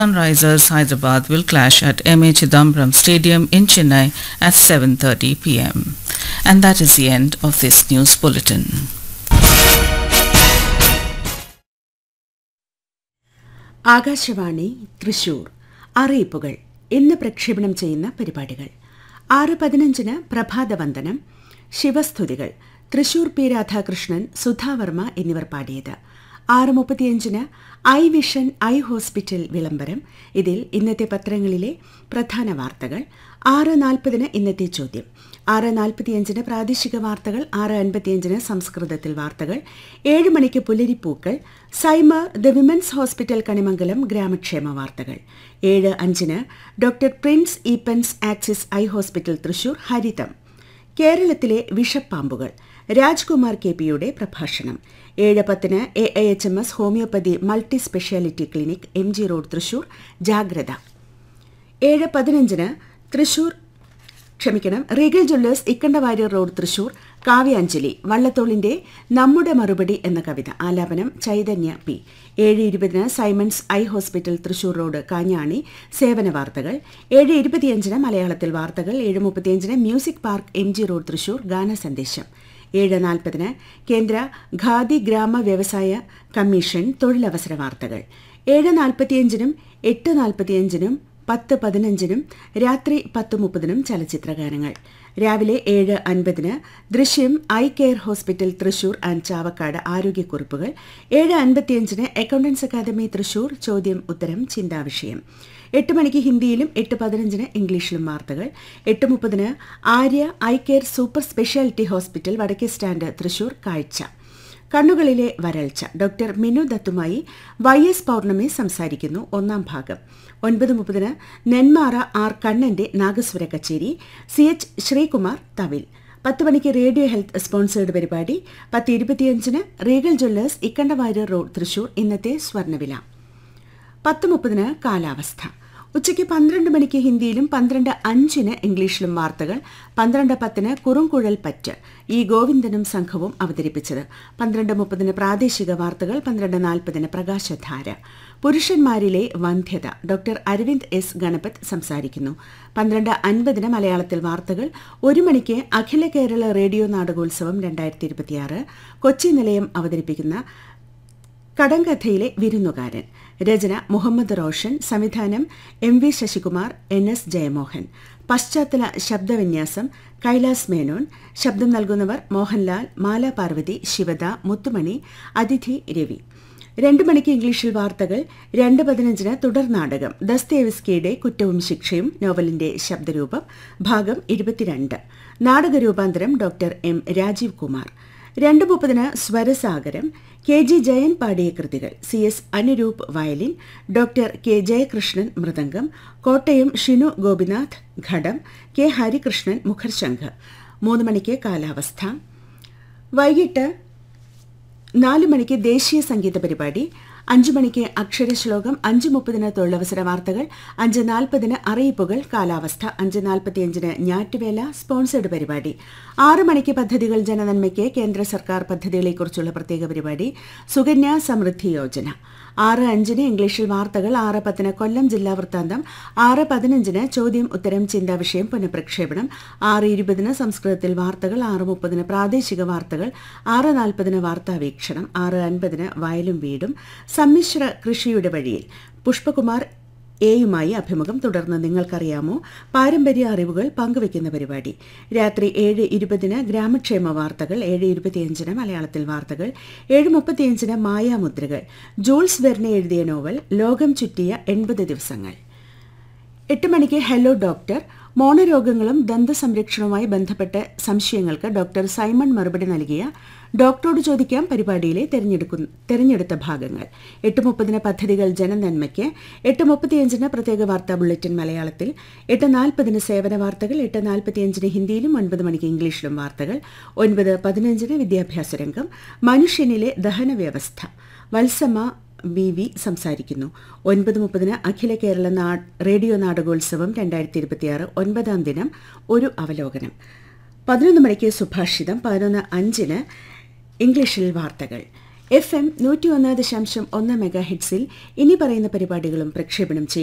Sunrisers Hyderabad will clash at MA Chidambaram Stadium in Chennai at 7:30 p.m. And that is the end of this news bulletin. Akashvani Thrissur അറിയിപ്പുകൾ ഇന്ന് പ്രക്ഷേപണം ചെയ്യുന്ന പരിപാടികൾ ആറ് പതിനഞ്ചിന് പ്രഭാതവന്ദനം ശിവസ്തുതികൾ തൃശൂർ പി രാധാകൃഷ്ണൻ സുധാവർമ്മ എന്നിവർ പാടിയത് ആറ് മുപ്പത്തിയഞ്ചിന് ഐ വിഷൻ ഐ ഹോസ്പിറ്റൽ വിളംബരം ഇതിൽ ഇന്നത്തെ പത്രങ്ങളിലെ പ്രധാന വാർത്തകൾ ആറ് നാൽപ്പതിന് ഇന്നത്തെ ചോദ്യം ആറ് നാൽപ്പത്തിയഞ്ചിന് പ്രാദേശിക വാർത്തകൾ ആറ് അൻപത്തിയഞ്ചിന് സംസ്കൃതത്തിൽ വാർത്തകൾ ഏഴ് മണിക്ക് പുലരിപ്പൂക്കൾ Saimar the women's hospital Kanimangalam ഗ്രാമക്ഷേമ വാർത്തകൾ ഏഴ് അഞ്ചിന് doctor Prince Eapen's Axis eye hospital Thrissur ഹരിതം കേരളത്തിലെ വിഷപ്പാമ്പുകൾ രാജ്കുമാർ കെ പിയുടെ പ്രഭാഷണം ഏഴ് പത്തിന് A I H M S homeopathy multi speciality clinic M G road Thrissur ജാഗ്രത ഏഴ് പതിനഞ്ചിന് തൃശൂർ ക്ഷമിക്കണം Regal jewellers Ikkanda Warrier road Thrissur കാവ്യാഞ്ജലി വള്ളത്തോളിന്റെ നമ്മുടെ മറുപടി എന്ന കവിത ആലാപനം ചൈതന്യ പി ഏഴ് ഇരുപതിന് Simon's eye hospital Thrissur road Kanjani സേവന വാർത്തകൾ ഏഴ് ഇരുപത്തിയഞ്ചിന് മലയാളത്തിൽ വാർത്തകൾ ഏഴ് മുപ്പത്തിയഞ്ചിന് music park M G road Thrissur ഗാന സന്ദേശം ഏഴ് നാൽപ്പതിന് കേന്ദ്ര ഖാദി ഗ്രാമ വ്യവസായ കമ്മീഷൻ തൊഴിലവസര വാർത്തകൾ ഏഴ് നാൽപ്പത്തിയഞ്ചിനും എട്ട് നാൽപ്പത്തിയഞ്ചിനും പത്ത് പതിനഞ്ചിനും രാത്രി പത്ത് മുപ്പതിനും ചലച്ചിത്രഗാനങ്ങൾ രാവിലെ ഏഴ് അൻപതിന് ദൃശ്യം eye care hospital Thrissur and Chavakkad ആരോഗ്യക്കുറിപ്പുകൾ ഏഴ് അൻപത്തിയഞ്ചിന് അക്കൗണ്ടൻസ് അക്കാദമി തൃശൂർ ചോദ്യം ഉത്തരം ചിന്താവിഷയം എട്ട് മണിക്ക് ഹിന്ദിയിലും എട്ട് പതിനഞ്ചിന് ഇംഗ്ലീഷിലും വാർത്തകൾ എട്ട് മുപ്പതിന് Arya eye care super speciality hospital വടക്കേ സ്റ്റാൻഡ് തൃശൂർ കാഴ്ച കണ്ണുകളിലെ വരൾച്ച ഡോക്ടർ മിനു ദത്തുമായി വൈ എസ് പൗർണമി സംസാരിക്കുന്നു ഒന്നാം ഭാഗം ഒൻപത് മുപ്പതിന് നെന്മാറ ആർ കണ്ണന്റെ നാഗസ്വര കച്ചേരി സി എച്ച് ശ്രീകുമാർ തവിൽ പത്ത് മണിക്ക് റേഡിയോ ഹെൽത്ത് സ്പോൺസേർഡ് പരിപാടി പത്ത് ഇരുപത്തിയഞ്ചിന് Regal jewellers Ikkanda Warrier road Thrissur ഇന്നത്തെ സ്വർണ്ണവില പത്ത് മുപ്പതിന് കാലാവസ്ഥ ഉച്ചയ്ക്ക് പന്ത്രണ്ട് മണിക്ക് ഹിന്ദിയിലും പന്ത്രണ്ട് അഞ്ചിന് ഇംഗ്ലീഷിലും വാർത്തകൾ പന്ത്രണ്ട് പത്തിന് കുറുംകുഴൽ പറ്റ് ഈ ഗോവിന്ദനും സംഘവും അവതരിപ്പിച്ചത് പന്ത്രണ്ട് മുപ്പതിന് പ്രാദേശിക വാർത്തകൾ പന്ത്രണ്ട് നാൽപ്പതിന് പ്രകാശധാര പുരുഷന്മാരിലെ വന്ധ്യത ഡോക്ടർ അരവിന്ദ് എസ് ഗണപത് സംസാരിക്കുന്നു പന്ത്രണ്ട് അൻപതിന് മലയാളത്തിൽ വാർത്തകൾ ഒരു മണിക്ക് അഖില കേരള റേഡിയോ നാടകോത്സവം രണ്ടായിരത്തി ഇരുപത്തിയാറ് കൊച്ചി നിലയം അവതരിപ്പിക്കുന്ന കടങ്കഥയിലെ വിരുന്നുകാരൻ രചന മുഹമ്മദ് റോഷൻ സംവിധാനം M V Sasikumar N S Jayamohan പശ്ചാത്തല ശബ്ദവിന്യാസം കൈലാസ് മേനോൻ ശബ്ദം നൽകുന്നവർ മോഹൻലാൽ മാല പാർവതി ശിവദ മുത്തുമണി അതിഥി രവി രണ്ടു മണിക്ക് ഇംഗ്ലീഷിൽ വാർത്തകൾ രണ്ട് പതിനഞ്ചിന് തുടർ നാടകം ദസ്തേവിസ്കിയുടെ കുറ്റവും ശിക്ഷയും നോവലിന്റെ ശബ്ദരൂപം ഭാഗം ഇരുപത്തിരണ്ട് നാടകരൂപാന്തരം ഡോക്ടർ എം രാജീവ് കുമാർ രണ്ട് മുപ്പതിന് സ്വരസാഗരം കെ ജി ജയൻ പാടിയ കൃതികൾ C S Anuroop violin doctor K Jayakrishnan mridangam Kottayam Shinu Gopinath ghatam K Harikrishnan മുഖർശംഖ് മൂന്ന് മണിക്ക് കാലാവസ്ഥ വൈകിട്ട് നാല് മണിക്ക് ദേശീയ സംഗീത പരിപാടി അഞ്ചു മണിക്ക് അക്ഷരശ്ലോകം അഞ്ച് മുപ്പതിന് തൊഴിലവസര വാർത്തകൾ അഞ്ച് നാൽപ്പതിന് അറിയിപ്പുകൾ കാലാവസ്ഥ അഞ്ച് നാൽപ്പത്തിയഞ്ചിന് ഞാറ്റുവേല സ്പോൺസേഡ് പരിപാടി ആറ് മണിക്ക് പദ്ധതികൾ ജനനന്മയ്ക്ക് കേന്ദ്ര സർക്കാർ പദ്ധതികളെക്കുറിച്ചുള്ള പ്രത്യേക പരിപാടി സുകന്യ സമൃദ്ധി യോജന ആറ് അഞ്ചിന് ഇംഗ്ലീഷിൽ വാർത്തകൾ ആറ് പത്തിന് കൊല്ലം ജില്ലാ വൃത്താന്തം ആറ് പതിനഞ്ചിന് ചോദ്യം ഉത്തരം ചിന്താ വിഷയം പുനഃപ്രക്ഷേപണം ആറ് ഇരുപതിന് സംസ്കൃതത്തിൽ വാർത്തകൾ ആറ് മുപ്പതിന് പ്രാദേശിക വാർത്തകൾ ആറ് നാൽപ്പതിന് വാർത്താവീക്ഷണം ആറ് അൻപതിന് വയലും വീടും സമ്മിശ്ര കൃഷിയുടെ വഴിയിൽ പുഷ്പകുമാർ എയുമായി അഭിമുഖം തുടർന്ന് നിങ്ങൾക്കറിയാമോ പാരമ്പര്യ അറിവുകൾ പങ്കുവയ്ക്കുന്ന പരിപാടി രാത്രി ഏഴ് ഇരുപതിന് ഗ്രാമക്ഷേമ വാർത്തകൾ ഏഴ് ഇരുപത്തിയഞ്ചിന് മലയാളത്തിൽ വാർത്തകൾ ഏഴ് മുപ്പത്തിയഞ്ചിന് മായാമുദ്രകൾ ജൂൾസ് വെർണെ എഴുതിയ നോവൽ ലോകം ചുറ്റിയ എൺപത് ദിവസങ്ങൾ എട്ട് മണിക്ക് ഹലോ ഡോക്ടർ മോണരോഗങ്ങളും ദന്തസംരക്ഷണവുമായി ബന്ധപ്പെട്ട സംശയങ്ങൾക്ക് ഡോക്ടർ സൈമൺ മറുപടി നൽകിയ ഡോക്ടറോട് ചോദിക്കാം പരിപാടിയിലെ തെരഞ്ഞെടുത്ത ഭാഗങ്ങൾ എട്ട് മുപ്പതിന് പദ്ധതികൾ ജനനന്മയ്ക്ക് എട്ട് മുപ്പത്തിയഞ്ചിന് പ്രത്യേക വാർത്താ ബുള്ളറ്റിൻ മലയാളത്തിൽ എട്ട് നാൽപ്പതിന് സേവന വാർത്തകൾ എട്ട് നാൽപ്പത്തിയഞ്ചിന് ഹിന്ദിയിലും ഒൻപത് മണിക്ക് ഇംഗ്ലീഷിലും വാർത്തകൾ ഒൻപത് പതിനഞ്ചിന് വിദ്യാഭ്യാസ രംഗം മനുഷ്യനിലെ ദഹന വ്യവസ്ഥ വത്സമ വി വി സംസാരിക്കുന്നു ഒൻപത് മുപ്പതിന് അഖില കേരള റേഡിയോ നാടകോത്സവം രണ്ടായിരത്തി ഇരുപത്തിയാറ് ഒൻപതാം ദിനം ഒരു അവലോകനം പതിനൊന്ന് മണിക്ക് സുഭാഷിതം പതിനൊന്ന് അഞ്ചിന് ഇംഗ്ലീഷിൽ വാർത്തകൾ എഫ് എം നൂറ്റി ഒന്ന് ദശാംശം ഒന്ന് മെഗാ ഹിറ്റ്സിൽ ഇനി പറയുന്ന പരിപാടികളും പ്രക്ഷേപണം ചെയ്യും